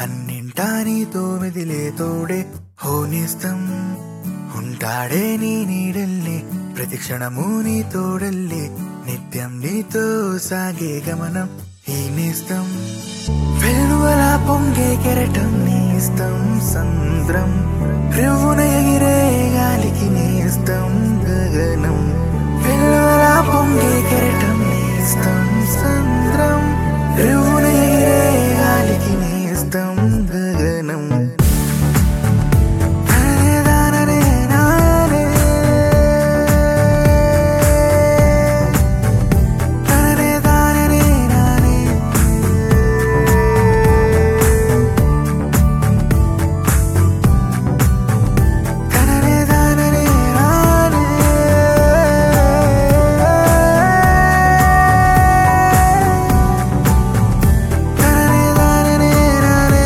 అన్నింటా నీతో మెదిలే తోడే హోనిస్తం ఉంటాడే నీ నీడల్లే ప్రతి క్షణము నీ తోడల్లే నిత్యం నీతో సాగే గమనం ఈ నేస్తం వెలువల పొంగే కెరటం నేస్తం సంద్రం రివ్వున ఎగిరే గాలికి నేస్తం గగనం వెలువల పొంగే కెరటం నేస్తం సంద్రం రివ్వున ఎగిరే గాలికి నేస్తం గగనం తననే దాననే నానే. తననే దాననే నానే. తననే దాననే నానే. తననే దాననే నానే.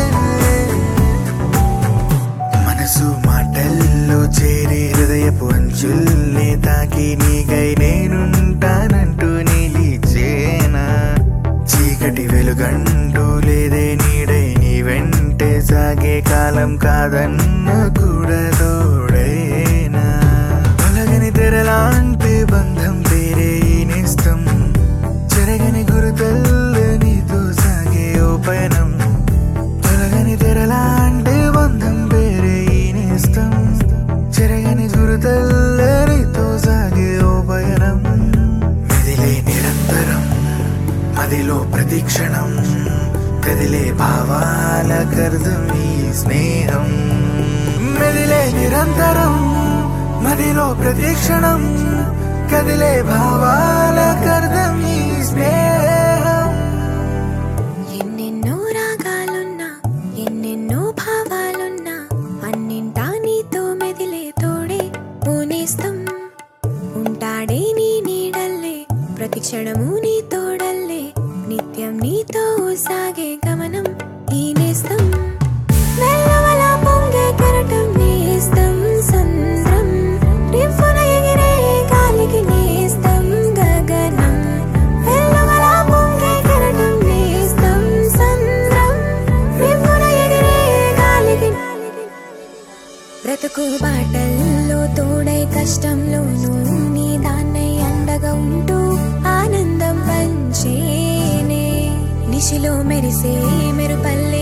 మనసు మాటల్లో చేరి హృదయపు అంచుల్ని తాకి నీకై నేనుంటానంటూ నిలిచేనా చీకటి వెలుగంటూ లేదే నీడై నీ వెంటే సాగే కాలం కాదన్న కూడా తోడైనా తొలగని తెరలాంటి బంధం పేరే ఈ నేస్తం చెరగని గురుతల్లు నీతో సాగే ఓ పయనం తొలగని తెరలాంటి బంధం పేరే ఈ నేస్తం చెరగని గురుతల్లరితో సాగే ఓ పయనం మెదిలే నిరంతరం మదిలో ప్రతిక్షణం కదిలే భావాల కర్దం ఈ స్నేహం మెదిలే నిరంతరం మదిలో ప్రతిక్షణం కదిలే భావాల కర్దం ఈ స్నేహం ఎన్నెన్నో రాగాలున్నా ఎన్నెన్నో భావాలున్నా అన్నింటా నీతో మెదిలే తోడే పూనేస్తం ఉంటాడే నీ నీడల్లే ప్రతి క్షణము నీ తోడల్లే నిత్యం నీతో సాగే గమనం ఈ నేస్తం వెల్లవల పొంగే కెరటం నేస్తం సంద్రం రివ్వున ఎగిరే గాలికి నేస్తం గగనం వెల్లవల పొంగే కెరటం నేస్తం సంద్రం రివ్వున ఎగిరే గాలికి బ్రతుకు బాటల్లో తోడై కష్టంలోనూ నీ దాన్నై అండగా ఉంటూ ఆనందం పంచేనే నిశిలో మెరిసే మెరుపల్లె